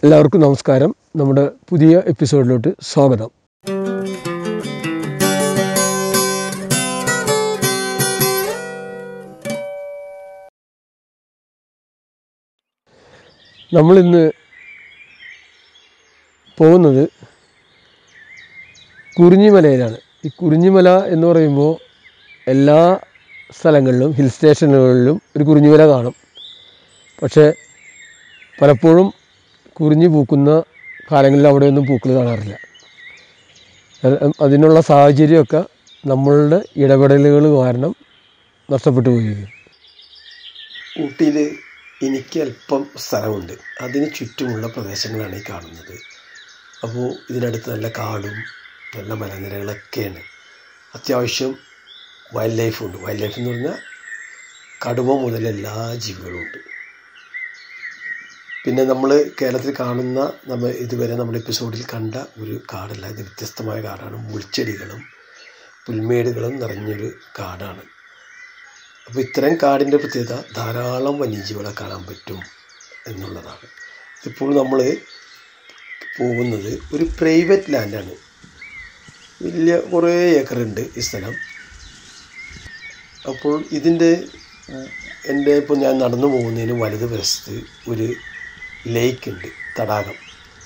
എല്ലാവർക്കും നമസ്കാരം നമ്മുടെ പുതിയ എപ്പിസോഡിലോട്ട് സ്വാഗതം നമ്മളിന്ന് പോകുന്നത് കുറിഞ്ഞിമലയിലാണ് ഈ കുറിഞ്ഞിമല എന്ന് പറയുമ്പോൾ എല്ലാ സ്ഥലങ്ങളിലും ഹിൽ സ്റ്റേഷനുകളിലും ഒരു കുറിഞ്ഞിമല കാണും പക്ഷേ പലപ്പോഴും കുറിഞ്ഞി പൂക്കുന്ന കാലങ്ങളിൽ അവിടെയൊന്നും പൂക്കൾ കാണാറില്ല അത് അതിനുള്ള സാഹചര്യമൊക്കെ നമ്മളുടെ ഇടപെടലുകൾ കാരണം നഷ്ടപ്പെട്ടു പോയിരിക്കും ഊട്ടിയിൽ എനിക്ക് അല്പം സ്ഥലമുണ്ട് അതിന് ചുറ്റുമുള്ള പ്രദേശങ്ങളാണ് ഈ കാണുന്നത് അപ്പോൾ ഇതിനടുത്ത് നല്ല കാടും നല്ല മലനിരകളൊക്കെയാണ് അത്യാവശ്യം വൈൽഡ് ലൈഫുണ്ട് വൈൽഡ് ലൈഫ് എന്ന് പറഞ്ഞാൽ കടുവ മുതൽ എല്ലാ ജീവികളും ഉണ്ട് പിന്നെ നമ്മൾ കേരളത്തിൽ കാണുന്ന നമ്മൾ ഇതുവരെ നമ്മുടെ എപ്പിസോഡിൽ കണ്ട ഒരു കാടല്ല ഇത് വ്യത്യസ്തമായ കാടാണ് മുൾച്ചെടികളും പുൽമേടുകളും നിറഞ്ഞൊരു കാടാണ് അപ്പോൾ ഇത്തരം കാടിൻ്റെ പ്രത്യേകത ധാരാളം വന്യജീവികളെ കാണാൻ പറ്റും എന്നുള്ളതാണ് ഇപ്പോൾ നമ്മൾ പോകുന്നത് ഒരു പ്രൈവറ്റ് ലാൻഡാണ് വലിയ കുറേ ഏക്കറുണ്ട് ഈ സ്ഥലം അപ്പോൾ ഇതിൻ്റെ എൻ്റെ ഇപ്പോൾ ഞാൻ നടന്നു പോകുന്നതിന് വലത് വശത്ത് ഒരു ലേക്ക് ഉണ്ട് തടാകം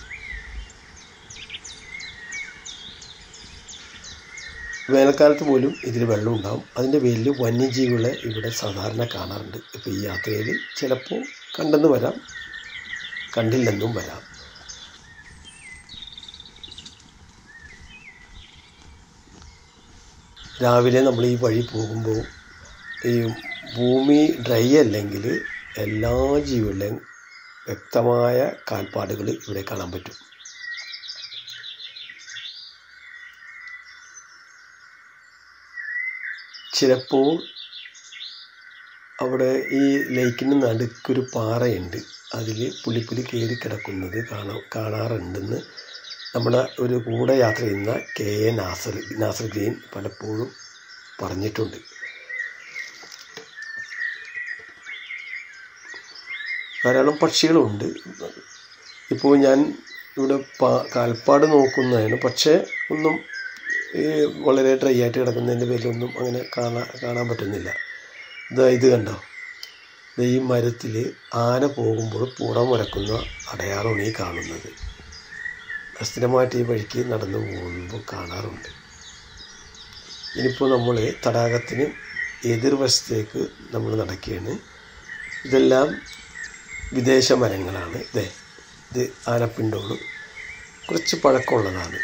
വേനൽക്കാലത്ത് പോലും ഇതിൽ വെള്ളം ഉണ്ടാവും അതിൻ്റെ പേരിൽ വന്യജീവികളെ ഇവിടെ സാധാരണ കാണാറുണ്ട് ഇപ്പോൾ ഈ യാത്രയിൽ ചിലപ്പോൾ കണ്ടെന്ന് വരാം കണ്ടില്ലെന്നും വരാം രാവിലെ നമ്മൾ ഈ വഴി പോകുമ്പോൾ ഈ ഭൂമി ഡ്രൈ അല്ലെങ്കിൽ എല്ലാ ജീവികളുടെയും വ്യക്തമായ കാൽപ്പാടുകൾ ഇവിടെ കാണാൻ പറ്റും ചിലപ്പോൾ അവിടെ ഈ ലേക്കിന് നടുക്കൊരു പാറയുണ്ട് അതിൽ പുലിപ്പുലി കയറി കിടക്കുന്നത് കാണാൻ കാണാറുണ്ടെന്ന് നമ്മുടെ ഒരു കൂടെ യാത്ര ചെയ്യുന്ന K A Nasar Nasar green പലപ്പോഴും പറഞ്ഞിട്ടുണ്ട് ധാരാളം പക്ഷികളുണ്ട് ഇപ്പോൾ ഞാൻ ഇവിടെ പാ കാൽപ്പാട് നോക്കുന്നതാണ് പക്ഷേ ഒന്നും ഈ വളരെ ഡ്രൈ ആയിട്ട് കിടക്കുന്നതിൻ്റെ പേരിലൊന്നും അങ്ങനെ കാണാൻ കാണാൻ പറ്റുന്നില്ല ഇതാ ഇത് കണ്ടോ ഇത് ഈ മരത്തിൽ ആന പോകുമ്പോൾ പുറം വരക്കുന്ന അടയാളമാണ് ഈ കാണുന്നത് സ്ഥിരമായിട്ട് ഈ വഴിക്ക് നടന്നു പോകുമ്പോൾ കാണാറുണ്ട് ഇനിയിപ്പോൾ നമ്മൾ തടാകത്തിന് എതിർവശത്തേക്ക് നമ്മൾ നടക്കുകയാണ് ഇതെല്ലാം വിദേശ മരങ്ങളാണ് ഇതേ ഇത് ആനപ്പിണ്ടോണ് കുറച്ച് പഴക്കമുള്ളതാണ്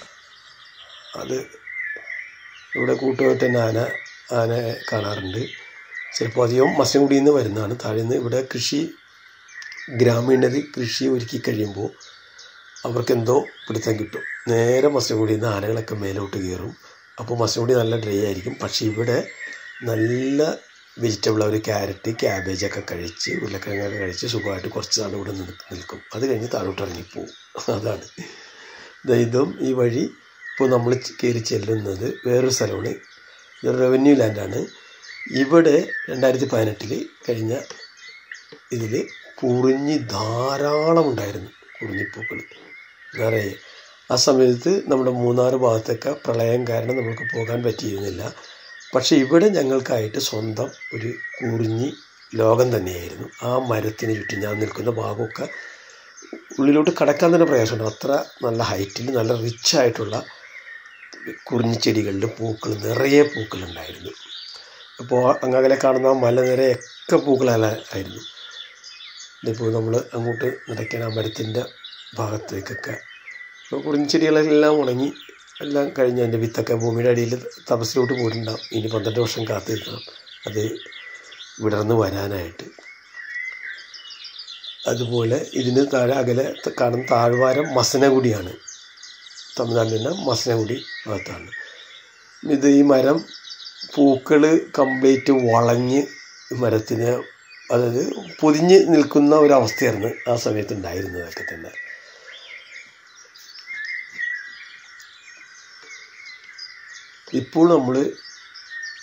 അത് ഇവിടെ കൂട്ടുമായിട്ട് തന്നെ ആന ആനയെ കാണാറുണ്ട് ചിലപ്പോൾ അധികം മസനഗുഡിയിൽ നിന്ന് വരുന്നതാണ് താഴെ നിന്ന് ഇവിടെ കൃഷി ഗ്രാമീണര് കൃഷി ഒരുക്കി കഴിയുമ്പോൾ അവർക്കെന്തോ പിടുത്തം കിട്ടും നേരെ മസനഗുഡിയിൽ നിന്ന് ആനകളൊക്കെ മേലോട്ട് കയറും അപ്പോൾ മസനഗുഡി നല്ല ഡ്രൈ ആയിരിക്കും പക്ഷേ ഇവിടെ നല്ല വെജിറ്റബിൾ അവർ ക്യാരറ്റ് ക്യാബേജൊക്കെ കഴിച്ച് ഉരുളക്കിഴങ്ങൊക്കെ കഴിച്ച് സുഖമായിട്ട് കുറച്ച് നാൾ ഇവിടെ നിൽക്കും അത് കഴിഞ്ഞ് താഴോട്ട് ഇറങ്ങിപ്പോവും അതാണ് ഇതും ഈ വഴി ഇപ്പോൾ നമ്മൾ കയറി ചെല്ലുന്നത് വേറൊരു സ്ഥലമാണ് ഇത് റവന്യൂ ലാൻഡാണ് ഇവിടെ രണ്ടായിരത്തി പതിനെട്ടിൽ കഴിഞ്ഞ ഇതിൽ കുറിഞ്ഞി ധാരാളം ഉണ്ടായിരുന്നു കുറിഞ്ഞിപ്പൂക്കൾ നിറയെ ആ സമയത്ത് നമ്മുടെ മൂന്നാർ ഭാഗത്തൊക്കെ പ്രളയം കാരണം നമുക്ക് പോകാൻ പറ്റിയിരുന്നില്ല പക്ഷേ ഇവിടെ ഞങ്ങൾക്കായിട്ട് സ്വന്തം ഒരു കുറിഞ്ഞി ലോകം തന്നെയായിരുന്നു ആ മരത്തിന് ചുറ്റും ഞാൻ നിൽക്കുന്ന ഭാഗമൊക്കെ ഉള്ളിലോട്ട് കടക്കാൻ തന്നെ പ്രയാസമുണ്ട് അത്ര നല്ല ഹൈറ്റിൽ നല്ല റിച്ച് ആയിട്ടുള്ള കുറിഞ്ഞിച്ചെടികളിൽ പൂക്കൾ നിറയെ പൂക്കളുണ്ടായിരുന്നു ഇപ്പോൾ അങ്ങകലെ കാണുന്ന മല നിറയൊക്കെ പൂക്കളായിരുന്നു ഇതിപ്പോൾ നമ്മൾ അങ്ങോട്ട് നടക്കാൻ ആ മരത്തിൻ്റെ ഭാഗത്തേക്കൊക്കെ ഇപ്പോൾ കുറിഞ്ഞിച്ചെടികളെല്ലാം ഉണങ്ങി എല്ലാം കഴിഞ്ഞ് അതിൻ്റെ വിത്തൊക്കെ ഭൂമിയുടെ അടിയിൽ തപസ്സിലോട്ട് പോയിട്ടുണ്ടാവും ഇനി പന്ത്രണ്ട് വർഷം കാത്തിരിക്കണം അത് വിടർന്ന് വരാനായിട്ട് അതുപോലെ ഇതിന് താഴെ അകലെ കാണുന്ന താഴ്വാരം മസനഗുഡിയാണ് തമിഴ്നാട്ടിൻ്റെ മസനഗുഡി ഭാഗത്താണ് ഇത് ഈ മരം പൂക്കൾ കംപ്ലീറ്റ് വളഞ്ഞ് മരത്തിന് അതായത് പൊതിഞ്ഞ് നിൽക്കുന്ന ഒരവസ്ഥയായിരുന്നു ആ സമയത്ത് ഉണ്ടായിരുന്നതൊക്കെ തന്നെ ഇപ്പോൾ നമ്മൾ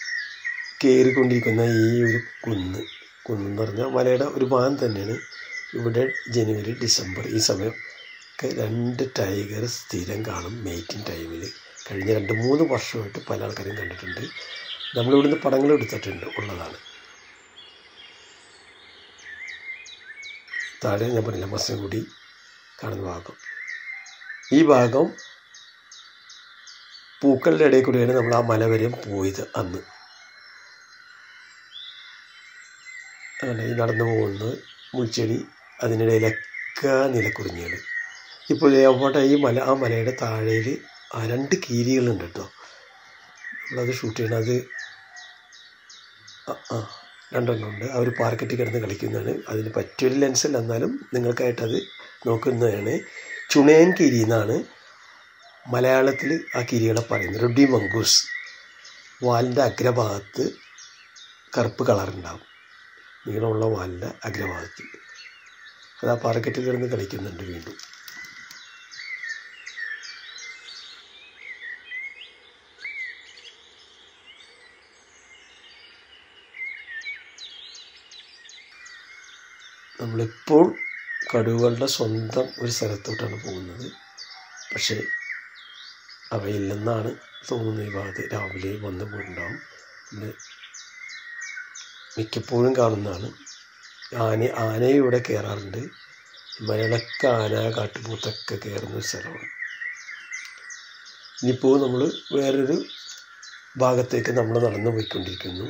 കയറിക്കൊണ്ടിരിക്കുന്ന ഈ ഒരു കുന്ന് കുന്നെന്ന് പറഞ്ഞാൽ മലയുടെ ഒരു ഭാഗം തന്നെയാണ് ഇവിടെ ജനുവരി ഡിസംബർ ഈ സമയം ഒക്കെ രണ്ട് ടൈഗർ സ്ഥിരം കാണും മെയ്റ്റിംഗ് ടൈമിൽ കഴിഞ്ഞ രണ്ട് മൂന്ന് വർഷമായിട്ട് പല ആൾക്കാരും കണ്ടിട്ടുണ്ട് നമ്മളിവിടുന്ന് പടങ്ങൾ എടുത്തിട്ടുണ്ട് ഉള്ളതാണ് താഴെ ഞാൻ പറഞ്ഞില്ല മസനഗുടി കാണുന്ന ഭാഗം ഈ ഭാഗം പൂക്കളുടെ ഇടയിൽ കൂടിയാണ് നമ്മൾ ആ മല വരെ പോയത് അന്ന് അങ്ങനെ ഈ നടന്നു പോകുന്നത് മുൾച്ചെടി അതിനിടയിലൊക്കെ നിലക്കുറിഞ്ഞാണ് ഇപ്പോൾ അവിടെ ഈ മല ആ മലയുടെ താഴയിൽ ആ രണ്ട് കീരികളുണ്ട് കേട്ടോ നമ്മളത് ഷൂട്ട് ചെയ്യണം അത് ആ ആ രണ്ടെണ്ണം ഉണ്ട് അവർ പാർക്കറ്റിൽ കിടന്ന് കളിക്കുന്നതാണ് അതിന് പറ്റിയൊരു ലെൻസല്ല എന്നാലും നിങ്ങൾക്കായിട്ടത് നോക്കുന്നതാണ് ചുണയൻ കിരി എന്നാണ് മലയാളത്തിൽ ആ കിരികളെ പറയുന്നത് റെഡി മങ്കൂസ് വാലിൻ്റെ അഗ്രഭാഗത്ത് കറുപ്പ് കളറുണ്ടാവും നീളമുള്ള വാലിൻ്റെ അഗ്രഭാഗത്ത് അത് ആ പാറക്കെട്ടിൽ കിടന്ന് കളിക്കുന്നുണ്ട് വീണ്ടും നമ്മളിപ്പോൾ കടുവകളുടെ സ്വന്തം ഒരു സ്ഥലത്തോട്ടാണ് പോകുന്നത് പക്ഷേ അവയില്ലെന്നാണ് തോന്നുന്നത് ഈ ഭാഗത്ത് രാവിലെ വന്നു പോയിട്ടുണ്ടാവും പിന്നെ മിക്കപ്പോഴും കാണുന്നതാണ് ആന ആനയും ഇവിടെ കയറാറുണ്ട് മലകളൊക്കെ ആന കാട്ടുപോത്തൊക്കെ കയറുന്ന ഒരു സ്ഥലമാണ് ഇനിയിപ്പോൾ നമ്മൾ വേറൊരു ഭാഗത്തേക്ക് നമ്മൾ നടന്നു പോയിക്കൊണ്ടിരിക്കുന്നു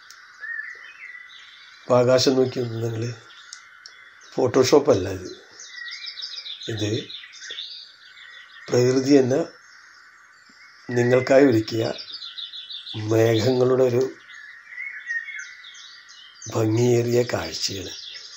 അപ്പോൾ ആകാശം നോക്കി ഒന്ന് നിങ്ങൾ ഫോട്ടോഷോപ്പ് അല്ല ഇത് ഇത് പ്രകൃതി തന്നെ നിങ്ങൾക്കായി ഒരുക്കിയ മേഘങ്ങളുടെ ഒരു ഭംഗിയേറിയ കാഴ്ചയാണ്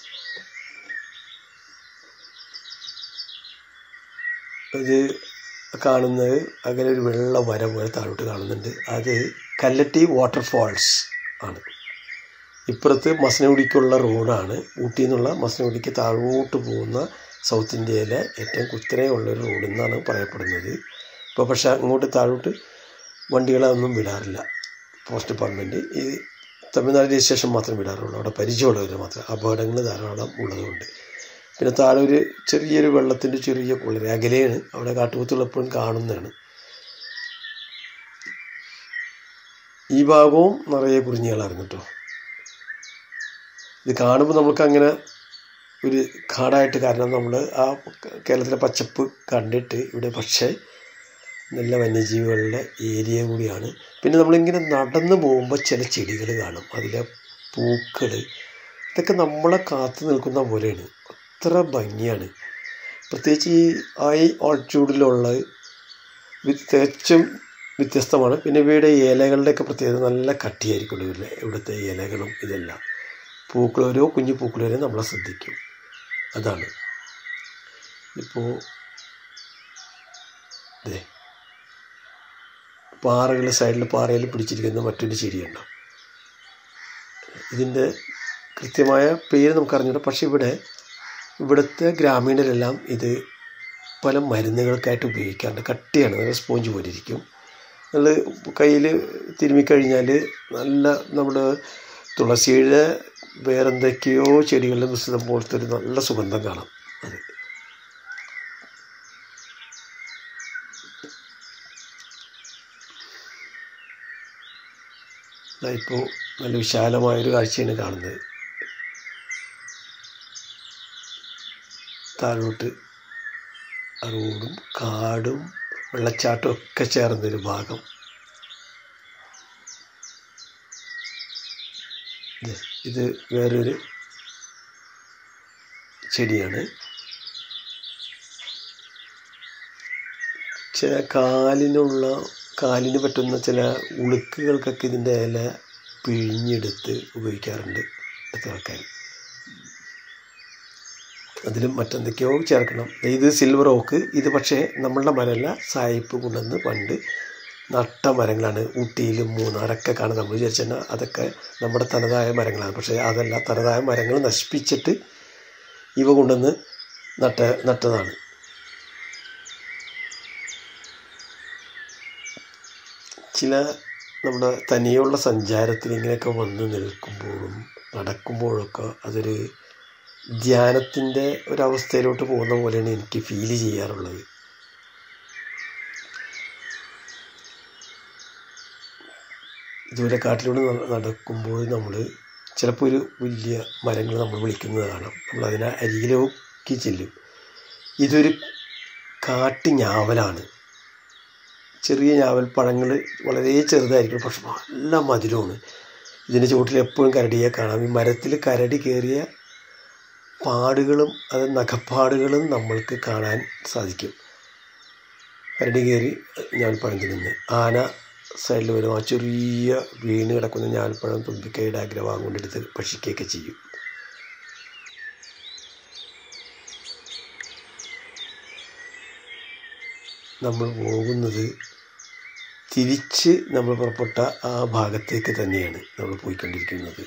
ഇത് കാണുന്നത് അങ്ങനെ ഒരു വെള്ള വര പോലെ താഴോട്ട് കാണുന്നുണ്ട് അത് കല്ലട്ടി വാട്ടർഫാൾസ് ആണ് ഇപ്പുറത്ത് മസനഗുഡിക്കുള്ള റോഡാണ് ഊട്ടിയിൽ നിന്നുള്ള മസനഗുഡിക്ക് താഴോട്ട് പോകുന്ന സൗത്ത് ഇന്ത്യയിലെ ഏറ്റവും കുത്തനെയുള്ള ഒരു റോഡ് എന്നാണ് പറയപ്പെടുന്നത് ഇപ്പോൾ പക്ഷേ അങ്ങോട്ട് താഴോട്ട് വണ്ടികളൊന്നും വിടാറില്ല പോസ്റ്റ് ഡിപ്പാർട്ട്മെൻറ്റ് ഈ തമിഴ്നാട് രജിസ്ട്രേഷൻ മാത്രം വിടാറുള്ളൂ അവിടെ പരിചയമുള്ളവർ മാത്രം അപകടങ്ങൾ ധാരാളം ഉള്ളതുകൊണ്ട് പിന്നെ താഴെ ഒരു ചെറിയൊരു വെള്ളത്തിൻ്റെ ചെറിയ കുളിര അകലെയാണ് അവിടെ കാട്ടുപോത്തുകൾ എപ്പോഴും കാണുന്നതാണ് ഈ ഭാഗവും നിറയെ കുറിഞ്ഞികളായിരുന്നു കേട്ടോ ഇത് കാണുമ്പോൾ നമുക്ക് അങ്ങനെ ഒരു കാടായിട്ട് കാരണം നമ്മൾ ആ കേരളത്തിലെ പച്ചപ്പ് കണ്ടിട്ട് ഇവിടെ പക്ഷേ നല്ല വന്യജീവികളുടെ ഏരിയ കൂടിയാണ് പിന്നെ നമ്മളിങ്ങനെ നടന്നു പോകുമ്പോൾ ചില ചെടികൾ കാണും അതിലെ പൂക്കൾ ഇതൊക്കെ നമ്മളെ കാത്തു നിൽക്കുന്ന പോലെയാണ് അത്ര ഭംഗിയാണ് പ്രത്യേകിച്ച് ഈ ഹൈ ഓൾട്ട്യൂഡിലുള്ള തികച്ചും വ്യത്യസ്തമാണ് പിന്നെ ഇവയുടെ ഇലകളുടെയൊക്കെ പ്രത്യേകത നല്ല കട്ടിയായിരിക്കും ഇവരുടെ ഇവിടുത്തെ ഇലകളും ഇതെല്ലാം പൂക്കൾ ഓരോ കുഞ്ഞു പൂക്കൾ വരെ നമ്മളെ ശ്രദ്ധിക്കും അതാണ് ഇപ്പോൾ ഇതേ പാറകൾ സൈഡിൽ പാറയിൽ പിടിച്ചിരിക്കുന്ന മറ്റൊരു ചെടിയുണ്ട് ഇതിൻ്റെ കൃത്യമായ പേര് നമുക്ക് അറിഞ്ഞൂടാ പക്ഷേ ഇവിടെ ഇവിടുത്തെ ഗ്രാമീണരെല്ലാം ഇത് പല മരുന്നുകൾക്കായിട്ട് ഉപയോഗിക്കാറുണ്ട് കട്ടിയാണ് നല്ല സ്പോഞ്ച് പോലെ ഇരിക്കും നമ്മൾ കയ്യിൽ തിരുമ്മിക്കഴിഞ്ഞാൽ നല്ല നമ്മുടെ തുളസിയുടെ വേറെന്തൊക്കെയോ ചെടികളുടെ മിശ്രിതം പോലത്തെ ഒരു നല്ല സുഗന്ധം കാണാം അത് ഇപ്പോൾ നല്ല വിശാലമായൊരു കാഴ്ചയാണ് കാണുന്നത് താഴോട്ട് റോഡും കാടും വെള്ളച്ചാട്ടവും ഒക്കെ ചേർന്നൊരു ഭാഗം ഇത് ഇത് വേറൊരു ചെടിയാണ് ചില കാലിനുള്ള കാലിന് പറ്റുന്ന ചില ഉളുക്കുകൾക്കൊക്കെ ഇതിൻ്റെ ഇല പിഴിഞ്ഞെടുത്ത് ഉപയോഗിക്കാറുണ്ട് ഇവിടുത്തെ ആൾക്കാർ അതിലും മറ്റെന്തൊക്കെയോ ചേർക്കണം ഇത് സിൽവർ ഓക്ക് ഇത് പക്ഷേ നമ്മളുടെ മരമല്ല സായിപ്പ് കൊണ്ടുവന്ന് പണ്ട് നട്ട മരങ്ങളാണ് ഊട്ടിയിലും മൂന്നാറൊക്കെ കാണുന്നത് നമ്മൾ വിചാരിച്ചാൽ അതൊക്കെ നമ്മുടെ തനതായ മരങ്ങളാണ് പക്ഷേ അതല്ല തനതായ മരങ്ങൾ നശിപ്പിച്ചിട്ട് ഇവ കൊണ്ടുവന്ന് നട്ട നട്ടതാണ് ചില നമ്മുടെ തനിയുള്ള സഞ്ചാരത്തിൽ ഇങ്ങനെയൊക്കെ വന്ന് നിൽക്കുമ്പോഴും നടക്കുമ്പോഴൊക്കെ അതൊരു ധ്യാനത്തിൻ്റെ ഒരവസ്ഥയിലോട്ട് പോകുന്ന പോലെയാണ് എനിക്ക് ഫീൽ ചെയ്യാറുള്ളത് ഇതുപോലെ കാട്ടിലൂടെ ന- നടക്കുമ്പോൾ നമ്മൾ ചിലപ്പോൾ ഒരു വലിയ മരങ്ങൾ നമ്മൾ വിളിക്കുന്നത് കാണാം നമ്മൾ അതിനെ അരികിലേക്ക് ചെല്ലും ഇതൊരു കാട്ടു ഞാവലാണ് ചെറിയ ഞാവൽ പഴങ്ങൾ വളരെ ചെറുതായിരിക്കും പക്ഷെ നല്ല മധുരമാണ് ഇതിൻ്റെ ചുവട്ടിൽ എപ്പോഴും കരടിയെ കാണാം ഈ മരത്തിൽ കരടി കയറിയ പാടുകളും അത് നഖപ്പാടുകളും നമ്മൾക്ക് കാണാൻ സാധിക്കും കരടി കയറി ഞാൽപ്പഴം തിന്നുന്നു ആന സൈഡിൽ വരും ആ ചെറിയ വീണ് കിടക്കുന്ന ഞാൽപ്പഴം തുമ്പിക്കൈയുടെ അഗ്രഭാഗം കൊണ്ടെടുത്ത് ഭക്ഷിക്കുകയൊക്കെ ചെയ്യും നമ്മൾ പോകുന്നത് തിരിച്ച് നമ്മൾ പുറപ്പെട്ട ആ ഭാഗത്തേക്ക് തന്നെയാണ് നമ്മൾ പോയിക്കൊണ്ടിരിക്കുന്നത്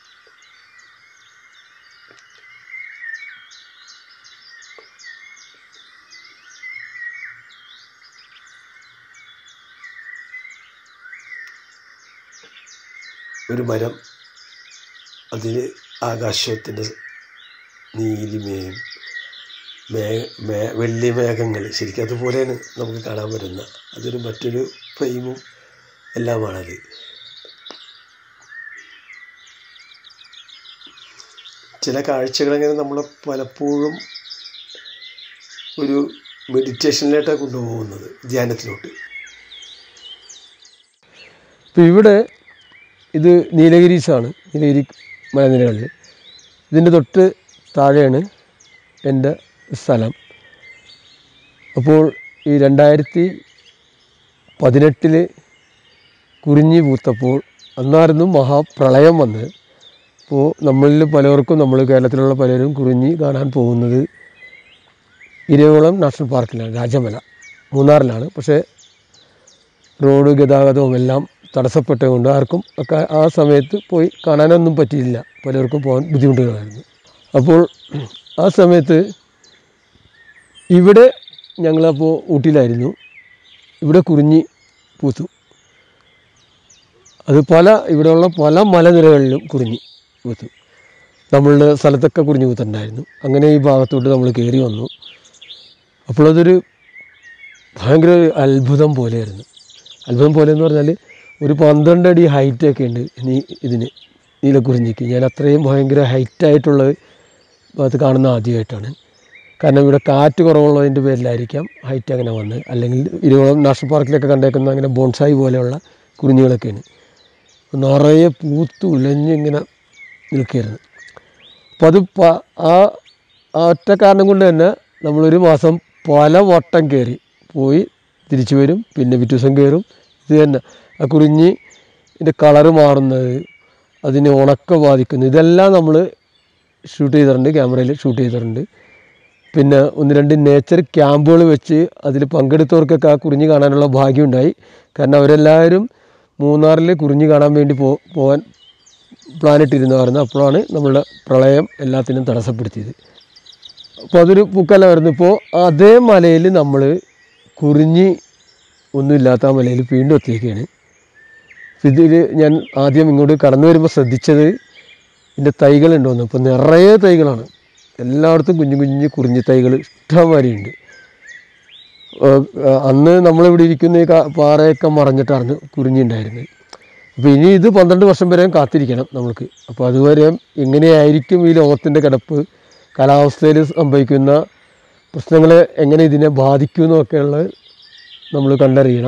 ഒരു മരം അതിൽ ആകാശത്തിൻ്റെ നീലിമയും മേ മേ വെള്ളി മേഘങ്ങൾ ശരിക്കും അതുപോലെയാണ് നമുക്ക് കാണാൻ പറ്റുന്ന അതൊരു മറ്റൊരു ഫ്രെയിമും എല്ലാമാണത് ചില കാഴ്ചകളങ്ങനെ നമ്മളെ പലപ്പോഴും ഒരു മെഡിറ്റേഷനിലോട്ടാണ് കൊണ്ടുപോകുന്നത് ധ്യാനത്തിലോട്ട് ഇപ്പോൾ ഇവിടെ ഇത് നീലഗിരീസാണ് നീലഗിരി മലനിരകളിൽ ഇതിൻ്റെ തൊട്ട് താഴെയാണ് എൻ്റെ സ്ഥലം അപ്പോൾ ഈ രണ്ടായിരത്തി പതിനെട്ടിൽ കുറിഞ്ഞി പൂത്തപ്പോൾ അന്നായിരുന്നു മഹാപ്രളയം വന്നത് അപ്പോൾ നമ്മളിൽ പലർക്കും നമ്മൾ കേരളത്തിലുള്ള പലരും കുറിഞ്ഞി കാണാൻ പോകുന്നത് ഇരവികുളം നാഷണൽ പാർക്കിലാണ് രാജമല മൂന്നാറിലാണ് പക്ഷേ റോഡ് ഗതാഗതവും എല്ലാം തടസ്സപ്പെട്ടതുകൊണ്ട് ആർക്കും ഒക്കെ ആ സമയത്ത് പോയി കാണാനൊന്നും പറ്റിയില്ല പലർക്കും പോകാൻ ബുദ്ധിമുട്ടുകളായിരുന്നു അപ്പോൾ ആ സമയത്ത് ഇവിടെ ഞങ്ങളപ്പോൾ ഊട്ടിയിലായിരുന്നു ഇവിടെ കുറിഞ്ഞി പൂത്തു അത് പല ഇവിടെയുള്ള പല മലനിരകളിലും കുറിഞ്ഞി പൂത്തു നമ്മളുടെ സ്ഥലത്തൊക്കെ കുറിഞ്ഞി പൂത്തുണ്ടായിരുന്നു അങ്ങനെ ഈ ഭാഗത്തോട്ട് നമ്മൾ കയറി വന്നു അപ്പോൾ അതൊരു ഭയങ്കര ഒരു അത്ഭുതം പോലെയായിരുന്നു അത്ഭുതം പോലെ എന്ന് പറഞ്ഞാൽ ഒരു പന്ത്രണ്ട് അടി ഹൈറ്റൊക്കെ ഉണ്ട് നീ ഇതിന് നീലക്കുറിഞ്ഞിക്ക് ഞാൻ അത്രയും ഭയങ്കര ഹൈറ്റായിട്ടുള്ളത് അത് കാണുന്ന ആദ്യമായിട്ടാണ് കാരണം ഇവിടെ കാറ്റ് കുറവുള്ളതിൻ്റെ പേരിലായിരിക്കാം ഹൈറ്റ് അങ്ങനെ വന്നത് അല്ലെങ്കിൽ ഇരുവളം നാഷണൽ പാർക്കിലൊക്കെ കണ്ടേക്കുന്ന അങ്ങനെ ബോൺസായി പോലെയുള്ള കുറിഞ്ഞികളൊക്കെയാണ് നിറയെ പൂത്ത് ഉലഞ്ഞിങ്ങനെ നിൽക്കുകയായിരുന്നു അപ്പോൾ അത് പ- ആ ആ ഒറ്റ കാരണം കൊണ്ട് തന്നെ നമ്മളൊരു മാസം പല വട്ടം കയറി പോയി തിരിച്ചു വരും പിന്നെ പിറ്റേ ദിവസം കയറും ഇത് തന്നെ ആ കുറിഞ്ഞി ഇതിൻ്റെ കളറ് മാറുന്നത് അതിനെ ഉണക്ക ബാധിക്കുന്നു ഇതെല്ലാം നമ്മൾ ഷൂട്ട് ചെയ്തിട്ടുണ്ട് ക്യാമറയിൽ ഷൂട്ട് ചെയ്തിട്ടുണ്ട് പിന്നെ ഒന്ന് രണ്ട് നേച്ചർ ക്യാമ്പുകൾ വെച്ച് അതിൽ പങ്കെടുത്തവർക്കൊക്കെ ആ കുറിഞ്ഞി കാണാനുള്ള ഭാഗ്യമുണ്ടായി കാരണം അവരെല്ലാവരും മൂന്നാറിൽ കുറിഞ്ഞി കാണാൻ വേണ്ടി പോ പോകാൻ പ്ലാനിട്ടിരുന്നതായിരുന്നു അപ്പോഴാണ് നമ്മളുടെ പ്രളയം എല്ലാത്തിനും തടസ്സപ്പെടുത്തിയത് അപ്പോൾ അതൊരു പൂക്കലായിരുന്നു ഇപ്പോൾ അതേ മലയിൽ നമ്മൾ കുറിഞ്ഞി ഒന്നുമില്ലാത്ത ആ മലയിൽ വീണ്ടും എത്തിയേക്കാണ് ഇതിൽ ഞാൻ ആദ്യം ഇങ്ങോട്ട് കടന്നു വരുമ്പോൾ ശ്രദ്ധിച്ചത് ഇതിൻ്റെ തൈകളുണ്ടോന്ന് അപ്പോൾ നിറയെ തൈകളാണ് എല്ലായിടത്തും കുഞ്ഞു കുഞ്ഞു കുറിഞ്ഞി തൈകൾ ഇഷ്ടംമാതിരിയുണ്ട് ഏഹ് ഏഹ് അന്ന് നമ്മളിവിടെ ഇരിക്കുന്ന ഈ കാ- പാറയൊക്കെ മറഞ്ഞിട്ടായിരുന്നു കുറിഞ്ഞി ഉണ്ടായിരുന്നത് അപ്പോൾ ഇനി ഇത് പന്ത്രണ്ട് വർഷം വരെയും കാത്തിരിക്കണം നമ്മൾക്ക് അപ്പോൾ അതുവരെ എങ്ങനെയായിരിക്കും ഈ ലോകത്തിൻ്റെ കിടപ്പ് കാലാവസ്ഥയിൽ സംഭവിക്കുന്ന പ്രശ്നങ്ങൾ എങ്ങനെ ഇതിനെ ബാധിക്കുമെന്നൊക്കെയുള്ളത് നമ്മൾ കണ്ടറിയണം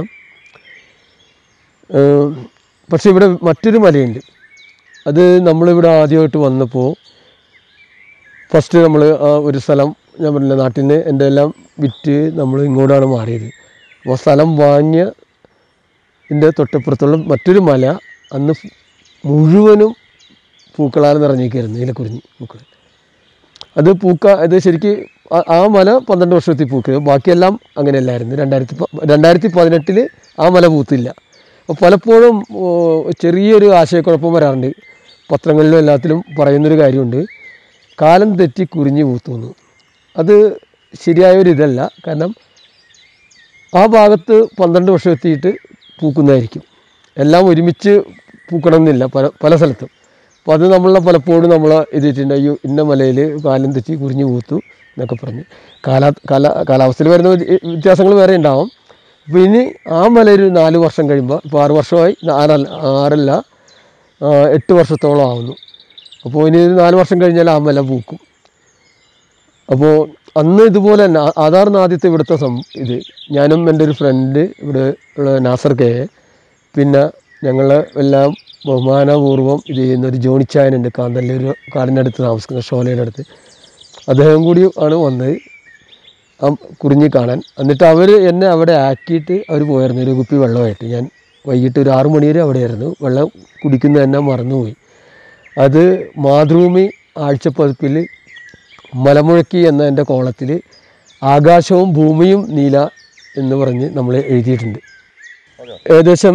ഏഹ് പക്ഷേ ഇവിടെ മറ്റൊരു മലയുണ്ട് അത് നമ്മളിവിടെ ആദ്യമായിട്ട് വന്നപ്പോൾ ഫസ്റ്റ് നമ്മൾ ആ ഒരു സ്ഥലം ഞാൻ പറഞ്ഞില്ല നാട്ടിൽ നിന്ന് എൻ്റെ എല്ലാം വിറ്റ് നമ്മൾ ഇങ്ങോട്ടാണ് മാറിയത് അപ്പോൾ സ്ഥലം വാങ്ങിയ ഇതിൻ്റെ തൊട്ടപ്പുറത്തുള്ള മറ്റൊരു മല അന്ന് മുഴുവനും പൂക്കളാൽ നിറഞ്ഞിരിക്കുകയായിരുന്നു നീലക്കുറിഞ്ഞി പൂക്കൾ അത് പൂക്ക അത് ശരിക്ക് ആ- ആ മല പന്ത്രണ്ട് വർഷത്തിൽ പൂക്കുക ബാക്കിയെല്ലാം അങ്ങനെയല്ലായിരുന്നു രണ്ടായിരത്തി പ- രണ്ടായിരത്തി പതിനെട്ടിൽ ആ മല പൂത്തില്ല അപ്പോൾ പലപ്പോഴും ഓ, ചെറിയൊരു ആശയക്കുഴപ്പം വരാറുണ്ട് പത്രങ്ങളിലും എല്ലാത്തിലും പറയുന്നൊരു കാര്യമുണ്ട് കാലം തെറ്റി കുറിഞ്ഞ് പൂത്തുന്നു അത് ശരിയായൊരു ഇതല്ല കാരണം ആ ഭാഗത്ത് പന്ത്രണ്ട് വർഷം എത്തിയിട്ട് പൂക്കുന്നതായിരിക്കും എല്ലാം ഒരുമിച്ച് പൂക്കണമെന്നില്ല പല പല സ്ഥലത്തും അപ്പോൾ അത് നമ്മളെ പലപ്പോഴും നമ്മൾ ഇതിട്ടുണ്ട് അയ്യോ ഇന്ന മലയിൽ കാലം തെറ്റി കുരിഞ്ഞു പൂത്തു എന്നൊക്കെ പറഞ്ഞ് കാലാ കാല കാലാവസ്ഥയിൽ വരുന്ന വ്യത്യ- വ്യത്യാസങ്ങൾ വേറെ ഉണ്ടാവും അപ്പോൾ ഇനി ആ മല ഒരു നാല് വർഷം കഴിയുമ്പോൾ ഇപ്പോൾ ആറ് വർഷമായി ആറല്ല ആറല്ല ആ, എട്ട് വർഷത്തോളം ആവുന്നു അപ്പോൾ ഇനി ഒരു നാല് വർഷം കഴിഞ്ഞാൽ ആ മല പൂക്കും അപ്പോൾ അന്ന് ഇതുപോലെ തന്നെ ആ- ആധാറിന് ആദ്യത്തെ ഇവിടുത്തെ സം ഇത് ഞാനും എൻ്റെ ഒരു ഫ്രണ്ട് ഇവിടെ ഉള്ള നാസർ കെ പിന്നെ ഞങ്ങൾ എല്ലാം ബഹുമാനപൂർവ്വം ഇത് ചെയ്യുന്ന ഒരു ജോണിച്ചായനുണ്ട് കാന്തല്ലൂർ കാടിൻ്റെ അടുത്ത് താമസിക്കുന്ന ഷോലയുടെ അടുത്ത് അദ്ദേഹം കൂടി ആണ് വന്നത് ആ കുറിഞ്ഞി കാണാൻ എന്നിട്ട് അവർ എന്നെ അവിടെ ആക്കിയിട്ട് അവർ പോയായിരുന്നു ഒരു കുപ്പി വെള്ളമായിട്ട് ഞാൻ വൈകിട്ട് ഒരു ആറു മണി വരെ അവിടെയായിരുന്നു വെള്ളം കുടിക്കുന്നത് തന്നെ മറന്നുപോയി അത് മാതൃഭൂമി ആഴ്ചപ്പതിപ്പിൽ മലമുഴക്കി എന്ന എൻ്റെ കോളത്തിൽ ആകാശവും ഭൂമിയും നീല എന്ന് പറഞ്ഞ് നമ്മൾ എഴുതിയിട്ടുണ്ട് ഏകദേശം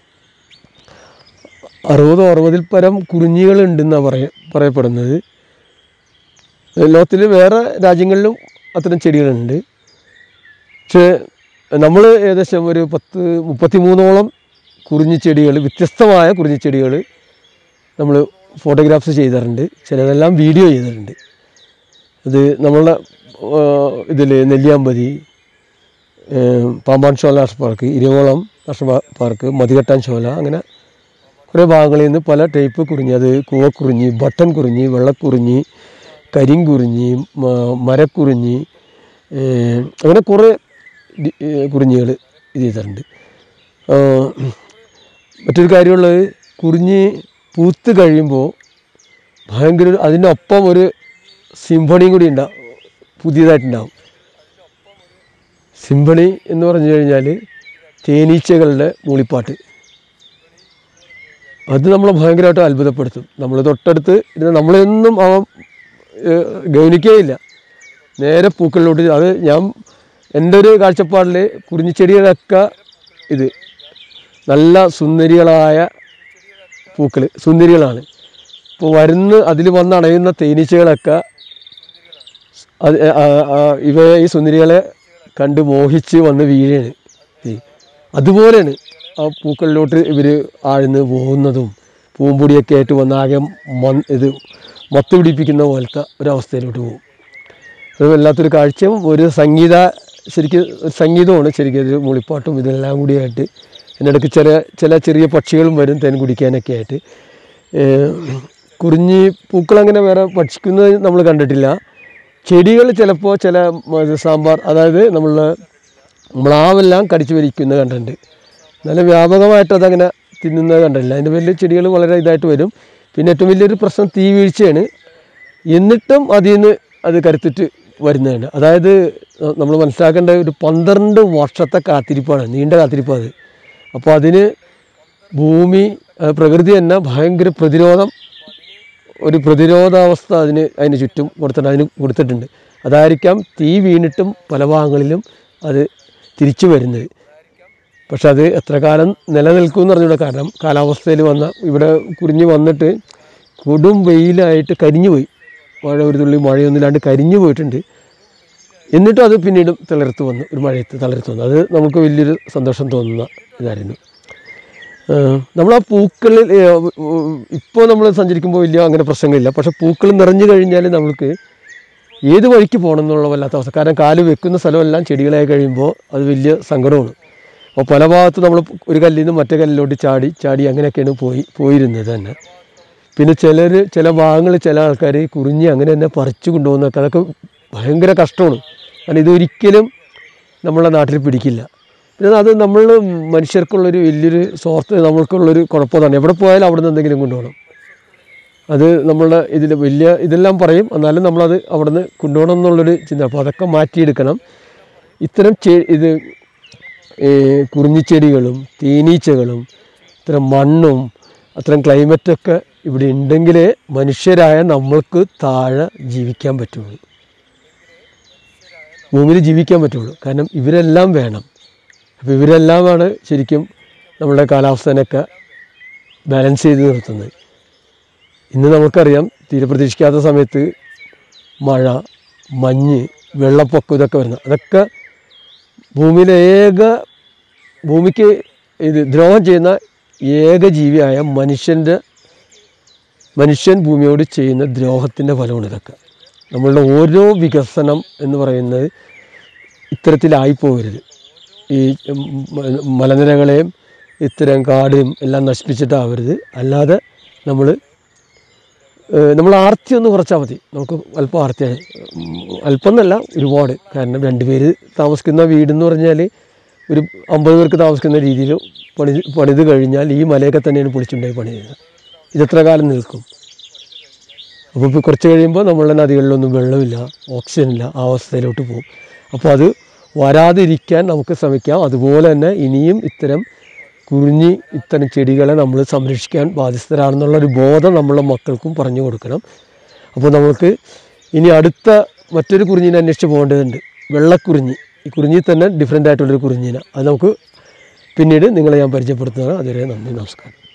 അറുപതോ അറുപതിൽ പരം കുറിഞ്ഞികളുണ്ടെന്നാണ് പറയ പറയപ്പെടുന്നത് ലോകത്തിൽ വേറെ രാജ്യങ്ങളിലും അത്തരം ചെടികളുണ്ട് പക്ഷേ നമ്മൾ ഏകദേശം ഒരു പത്ത് മുപ്പത്തി മൂന്നോളം കുറിഞ്ഞിച്ചെടികൾ വ്യത്യസ്തമായ കുറിഞ്ഞിച്ചെടികൾ നമ്മൾ ഫോട്ടോഗ്രാഫ്സ് ചെയ്തിട്ടുണ്ട് ചിലതെല്ലാം വീഡിയോ ചെയ്തിട്ടുണ്ട് അത് നമ്മളുടെ ഇതിൽ നെല്ലിയാമ്പതി ഏഹ് പാമ്പാൻ ഷോല നാഷണൽ പാർക്ക് ഇരുവോളം നാഷണൽ പാർക്ക് മതികെട്ടാൻ ഷോല അങ്ങനെ കുറേ ഭാഗങ്ങളിൽ നിന്ന് പല ടൈപ്പ് കുറിഞ്ഞി അത് കൂവക്കുറിഞ്ഞി ബട്ടൺ കുറിഞ്ഞി വെള്ളക്കുറിഞ്ഞി കരിങ്കുറിഞ്ഞി മ- മരക്കുറിഞ്ഞി ഏഹ് അങ്ങനെ കുറേ കുറിഞ്ഞികൾ ഇത് ചെയ്തിട്ടുണ്ട് ആഹ് മറ്റൊരു കാര്യമുള്ളത് കുറിഞ്ഞി പൂത്ത് കഴിയുമ്പോൾ ഭയങ്കര ഒരു- അതിനൊപ്പം ഒരു സിംഫണിയും കൂടി ഉണ്ടാവും പുതിയതായിട്ടുണ്ടാവും സിംഫണി എന്ന് പറഞ്ഞു കഴിഞ്ഞാൽ തേനീച്ചകളുടെ മൂളിപ്പാട്ട് അത് നമ്മളെ ഭയങ്കരമായിട്ട് അത്ഭുതപ്പെടുത്തും നമ്മൾ തൊട്ടടുത്ത് ഇരുന്ന് നമ്മളെന്നും അവൻ ഏഹ്, ഗൗനിക്കുകയില്ല നേരെ പൂക്കളിലോട്ട് അത് ഞാൻ എൻ്റെ ഒരു കാഴ്ചപ്പാടിൽ കുറിഞ്ഞിച്ചെടികളൊക്കെ ഇത് നല്ല സുന്ദരികളായ പൂക്കൾ സുന്ദരികളാണ് ഇപ്പോൾ വരുന്ന അതിൽ വന്ന് അണയുന്ന തേനീച്ചകളൊക്കെ അത് ആ, ആ, ഇവയെ ഈ സുന്ദരികളെ കണ്ട് മോഹിച്ച് വന്ന് വീഴാണ് ഈ. അതുപോലെയാണ് ആ പൂക്കളിലോട്ട് ഇവർ ആഴ്ന്ന് പോകുന്നതും പൂമ്പൊടിയൊക്കെ ആയിട്ട് വന്ന് ആകെ മൺ ഇത് മത്ത് പിടിപ്പിക്കുന്ന പോലത്തെ ഒരവസ്ഥയിലോട്ട് പോകും അത് വല്ലാത്തൊരു കാഴ്ചയും ഒരു സംഗീത ശരിക്കും ഒരു സംഗീതമാണ് ശരിക്കും ഒരു മൂളിപ്പാട്ടും ഇതെല്ലാം കൂടിയായിട്ട് ഇതിനിടയ്ക്ക് ചില ചില ചെറിയ പക്ഷികളും വരും തേൻ കുടിക്കാനൊക്കെ ആയിട്ട് ഏഹ് കുറിഞ്ഞി പൂക്കളങ്ങനെ വേറെ ഭക്ഷിക്കുന്നത് നമ്മൾ കണ്ടിട്ടില്ല ചെടികൾ ചിലപ്പോൾ ചില മ- ഇത് സാമ്പാർ അതായത് നമ്മൾ മ്ലാവെല്ലാം കടിച്ചു വലിക്കുന്നത് കണ്ടിട്ടുണ്ട് നല്ല വ്യാപകമായിട്ട് അതങ്ങനെ തിന്നുന്നത് കണ്ടിട്ടില്ല അതിൻ്റെ പേരിൽ ചെടികൾ വളരെ ഇതായിട്ട് വരും പിന്നെ ഏറ്റവും വലിയൊരു പ്രശ്നം തീ വീഴ്ചയാണ് എന്നിട്ടും അതിൽ നിന്ന് അത് കരുത്തിട്ട് വരുന്നതാണ് അതായത് നമ്മൾ മനസ്സിലാക്കേണ്ട ഒരു പന്ത്രണ്ട് വർഷത്തെ കാത്തിരിപ്പാണ് നീണ്ട കാത്തിരിപ്പാണ് അത് അപ്പോൾ അതിന് ഭൂമി അത് പ്രകൃതി തന്നെ ഭയങ്കര പ്രതിരോധം ഒരു പ്രതിരോധാവസ്ഥ അതിന് അതിന് ചുറ്റും കൊടുത്തിട്ട് അതിന് കൊടുത്തിട്ടുണ്ട് അതായിരിക്കാം തീ വീണിട്ടും പല ഭാഗങ്ങളിലും അത് തിരിച്ചു വരുന്നത് പക്ഷെ അത് എത്ര കാലം നിലനിൽക്കും എന്ന് പറഞ്ഞൂടെ കാരണം കാലാവസ്ഥയിൽ വന്ന ഇവിടെ കുരിഞ്ഞ് വന്നിട്ട് കൊടും വെയിലായിട്ട് കരിഞ്ഞു പോയി മഴ ഒരു തുള്ളി മഴയൊന്നുമില്ലാണ്ട് കരിഞ്ഞു പോയിട്ടുണ്ട് എന്നിട്ടും അത് പിന്നീടും തിളർത്ത് വന്നു ഒരു മഴയത്ത് തളർത്ത് വന്നു അത് നമുക്ക് വലിയൊരു സന്തോഷം തോന്നുന്ന ഇതായിരുന്നു നമ്മൾ ആ പൂക്കളിൽ ഇപ്പോൾ നമ്മൾ സഞ്ചരിക്കുമ്പോൾ വലിയ അങ്ങനെ പ്രശ്നങ്ങളില്ല പക്ഷെ പൂക്കൾ നിറഞ്ഞു കഴിഞ്ഞാൽ നമ്മൾക്ക് ഏത് വഴിക്ക് പോകണം എന്നുള്ള വല്ലാത്ത അവസ്ഥ കാരണം കാല് വെക്കുന്ന സ്ഥലമെല്ലാം ചെടികളായി കഴിയുമ്പോൾ അത് വലിയ സങ്കടമാണ് അപ്പോൾ പല ഭാഗത്ത് നമ്മൾ ഒരു കല്ലിൽ നിന്ന് മറ്റേ കല്ലിലോട്ട് ചാടി ചാടി അങ്ങനെയൊക്കെയാണ് പോയി പോയിരുന്നത് തന്നെ പിന്നെ ചിലർ ചില ഭാഗങ്ങളിൽ ചില ആൾക്കാർ കുറിഞ്ഞ് അങ്ങനെ തന്നെ പറിച്ചു കൊണ്ടുപോകുന്നൊക്കെ അതൊക്കെ ഭയങ്കര കഷ്ടമാണ് കാരണം ഇതൊരിക്കലും നമ്മളെ നാട്ടിൽ പിടിക്കില്ല പിന്നെ അത് നമ്മൾ മനുഷ്യർക്കുള്ളൊരു വലിയൊരു സ്വാർത്ഥ നമ്മൾക്കുള്ളൊരു കുഴപ്പമാണ് എവിടെ പോയാലും അവിടെ നിന്ന് എന്തെങ്കിലും കൊണ്ടുപോകണം അത് നമ്മളുടെ ഇതിൽ വലിയ ഇതെല്ലാം പറയും എന്നാലും നമ്മളത് അവിടെ നിന്ന് കൊണ്ടുപോകണം എന്നുള്ളൊരു ചിന്ത അപ്പോൾ അതൊക്കെ മാറ്റിയെടുക്കണം ഇത്തരം ചെ ഇത് ഈ കുറിഞ്ഞിച്ചെടികളും തേനീച്ചകളും ഇത്തരം മണ്ണും അത്തരം ക്ലൈമറ്റൊക്കെ ഇവിടെ ഉണ്ടെങ്കിലേ മനുഷ്യരായ നമ്മൾക്ക് താഴെ ജീവിക്കാൻ പറ്റുള്ളൂ ഭൂമിയിൽ ജീവിക്കാൻ പറ്റുള്ളൂ കാരണം ഇവരെല്ലാം വേണം അപ്പോൾ ഇവരെല്ലാമാണ് ശരിക്കും നമ്മുടെ കാലാവസ്ഥേനൊക്കെ ബാലൻസ് ചെയ്ത് നിർത്തുന്നത് ഇന്ന് നമുക്കറിയാം തീരെ പ്രതീക്ഷിക്കാത്ത സമയത്ത് മഴ മഞ്ഞ് വെള്ളപ്പൊക്കം ഇതൊക്കെ വരുന്നത് അതൊക്കെ ഭൂമിയിലെ ഏക ഭൂമിക്ക് ഇത് ദ്രോഹം ചെയ്യുന്ന ഏക ജീവിയായ മനുഷ്യൻ്റെ മനുഷ്യൻ ഭൂമിയോട് ചെയ്യുന്ന ദ്രോഹത്തിൻ്റെ ഫലമാണ് ഇതൊക്കെ നമ്മളുടെ ഓരോ വികസനം എന്ന് പറയുന്നത് ഇത്തരത്തിലായി പോകരുത് ഈ ഉം, മ- മലനിരകളെയും ഇത്തരം കാടും എല്ലാം നശിപ്പിച്ചിട്ടാവരുത് അല്ലാതെ നമ്മൾ നമ്മൾ ആർത്തി ഒന്ന് കുറച്ചാൽ മതി നമുക്ക് അല്പം ആർത്തിയാണ് ഉം, അല്പം എന്നല്ല ഒരുപാട് കാരണം രണ്ടുപേര് താമസിക്കുന്ന വീടെന്ന് പറഞ്ഞാൽ ഒരു അമ്പത് പേർക്ക് താമസിക്കുന്ന രീതിയിൽ പണി പണിത് കഴിഞ്ഞാൽ ഈ മലയൊക്കെ തന്നെയാണ് പൊളിച്ചുണ്ടായി പണി ചെയ്യുന്നത് ഇതെത്ര കാലം നിൽക്കും അപ്പോൾ ഇപ്പോൾ കുറച്ച് കഴിയുമ്പോൾ നമ്മളുടെ നദികളിലൊന്നും വെള്ളമില്ല ഓക്സിജൻ ഇല്ല ആ അവസ്ഥയിലോട്ട് പോകും അപ്പോൾ അത് വരാതിരിക്കാൻ നമുക്ക് ശ്രമിക്കാം അതുപോലെ തന്നെ ഇനിയും ഇത്തരം കുറിഞ്ഞി ഇത്തരം ചെടികളെ നമ്മൾ സംരക്ഷിക്കാൻ ബാധ്യസ്ഥരാണെന്നുള്ള ഒരു ബോധം നമ്മളെ മക്കൾക്കും പറഞ്ഞു കൊടുക്കണം അപ്പോൾ നമുക്ക് ഇനി അടുത്ത മറ്റൊരു കുറിഞ്ഞിനെ അന്വേഷിച്ച് പോകേണ്ടതുണ്ട് വെള്ളക്കുറിഞ്ഞി ഈ കുറിഞ്ഞി തന്നെ ഡിഫറെൻ്റ് ആയിട്ടുള്ളൊരു കുറിഞ്ഞിന അത് നമുക്ക് പിന്നീട് നിങ്ങളെ ഞാൻ പരിചയപ്പെടുത്തുന്നതാണ് അതുവരെ നന്ദി നമസ്കാരം